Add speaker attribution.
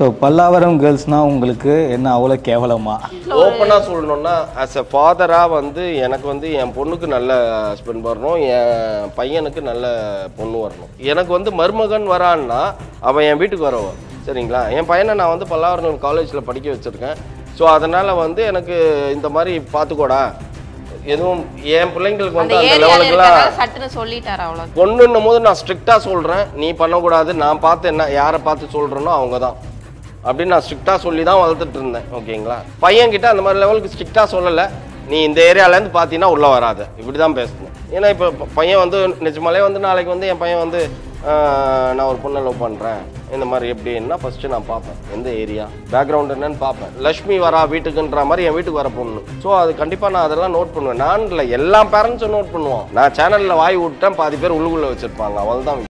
Speaker 1: so Pallavaram கேர்ள்ஸ்னால் உங்களுக்கு என்ன அவ்வளோ கேவலமா
Speaker 2: ஓப்பனாக சொல்லணும்னா ஆஸ் எ ஃபாதராக வந்து எனக்கு வந்து என் பொண்ணுக்கு நல்ல ஹஸ்பண்ட் வரணும் என் பையனுக்கு நல்ல பொண்ணு வரணும் எனக்கு வந்து மருமகன் வரான்னா அவன் என் வீட்டுக்கு வரவன் சரிங்களா என் பையனை நான் வந்து பல்லாவரம் காலேஜில் படிக்க வச்சுருக்கேன் ஸோ அதனால் வந்து எனக்கு இந்த மாதிரி பார்த்துக்கோடா எதுவும் என் பிள்ளைங்களுக்கு
Speaker 3: அந்த
Speaker 2: வந்து அந்த
Speaker 3: ஏரியால
Speaker 2: லெவலுக்குலாம்
Speaker 3: இருக்கறதால சட்டுன்னு சொல்லிட்டாரு அவ்வளவு
Speaker 2: பொண்ணுன்னும் போது நான் ஸ்ட்ரிக்டாக சொல்கிறேன் நீ பண்ணக்கூடாது நான் பார்த்து என்ன யாரை பார்த்து சொல்கிறேனோ அவங்க தான் அப்படின்னு நான் ஸ்ட்ரிக்டாக சொல்லி தான் வளர்த்துட்டு இருந்தேன் ஓகேங்களா பையன்கிட்ட அந்த மாதிரி லெவலுக்கு ஸ்ட்ரிக்டாக சொல்லலை நீ இந்த ஏரியாலேருந்து பார்த்தீங்கன்னா உள்ளே வராது இப்படி தான் பேசணும் ஏன்னா இப்போ பையன் வந்து நிஜமாலே வந்து நாளைக்கு வந்து என் பையன் வந்து ஆஹ், நான் ஒரு பொண்ணை லவ் பண்ணுறேன் இந்த மாதிரி எப்படின்னா ஃபஸ்ட்டு நான் பார்ப்பேன் எந்த ஏரியா பேக்ரவுண்ட் என்னன்னு பார்ப்பேன் லக்ஷ்மி வரா வீட்டுக்குன்ற மாதிரி என் வீட்டுக்கு வர பொண்ணு ஸோ அது கண்டிப்பாக நான் அதெல்லாம் நோட் பண்ணுவேன் நான் இல்லை எல்லா பேரண்ட்ஸும் நோட் பண்ணுவோம் நான் சேனலில் வாய் விட்டேன் பாதி பேர் உள்ளுக்குள்ளே வச்சுருப்பாங்க அவள் தான்